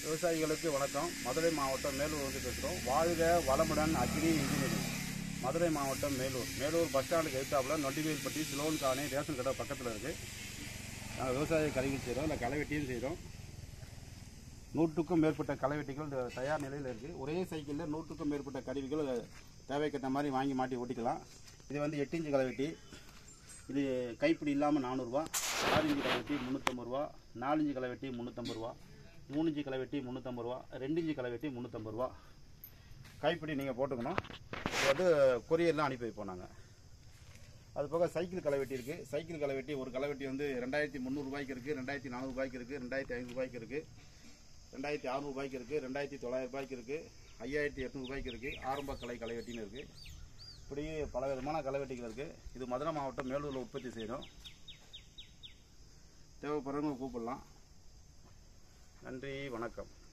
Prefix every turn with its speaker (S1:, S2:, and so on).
S1: விவசாயிகளுக்கு வணக்கம் மதுரை மாவட்டம் மேலூர் வந்து பேசுகிறோம் வாழ்க வளமுடன் அக்னி இன்ஜினியரிங் மதுரை மாவட்டம் மேலூர் மேலூர் பஸ் ஸ்டாண்டுக்கு எதிர்த்தாப்புல நொண்டிவேல்பட்டி சிலோன் காணி ரேஷன் கடை பக்கத்தில் இருக்குது நாங்கள் விவசாய கருவிகள் செய்கிறோம் இல்லை களைவெட்டியும் செய்கிறோம் நூற்றுக்கும் மேற்பட்ட களைவெட்டிகள் த- தயார் நிலையில் இருக்குது ஒரே சைக்கிளில் நூற்றுக்கும் மேற்பட்ட கருவிகள் தேவைக்கேற்ற மாதிரி வாங்கி மாட்டி ஓட்டிக்கலாம் இது வந்து எட்டு இன்ச்சு களைவெட்டி இது கைப்பிடி இல்லாமல் நானூறுரூவா ஆறு இன்ச்சு களைவெட்டி முந்நூற்றம்பது ரூபா நாலு இன்ச்சு களைவெட்டி முந்நூற்றம்பது ரூபா மூணு இன்ச்சு களைவெட்டி முந்நூற்றம்பது ரூபா ரெண்டு இன்ச்சு களைவெட்டி முந்நூற்றம்பது ரூபா கைப்பிடி நீங்கள் போட்டுக்கணும் இது வந்து கொரியர்லாம் அனுப்பி வைப்போம் நாங்கள் அது போக சைக்கிள் களைவெட்டி இருக்குது சைக்கிள் களைவெட்டி ஒரு களைவெட்டி வந்து ரெண்டாயிரத்தி முந்நூறுபாய்க்கு இருக்குது ரெண்டாயிரத்தி நானூறுபாய்க்கு இருக்குது ரெண்டாயிரத்தி ஐநூறுபாய்க்கு இருக்குது ரெண்டாயிரத்தி அறநூறுபாய்க்கு இருக்குது ரெண்டாயிரத்தி தொள்ளாயிரம் ரூபாய்க்கு இருக்குது ஐயாயிரத்தி எட்நூறுபாய்க்கு இருக்குது ஆரம்ப கலை களைவெட்டின்னு இருக்குது இப்படி பல விதமான களைவெட்டிகள் இருக்குது இது மதுரை மாவட்டம் மேலூரில் உற்பத்தி செய்கிறோம் தேவைப்படுறவங்க கூப்பிடலாம் நன்றி வணக்கம்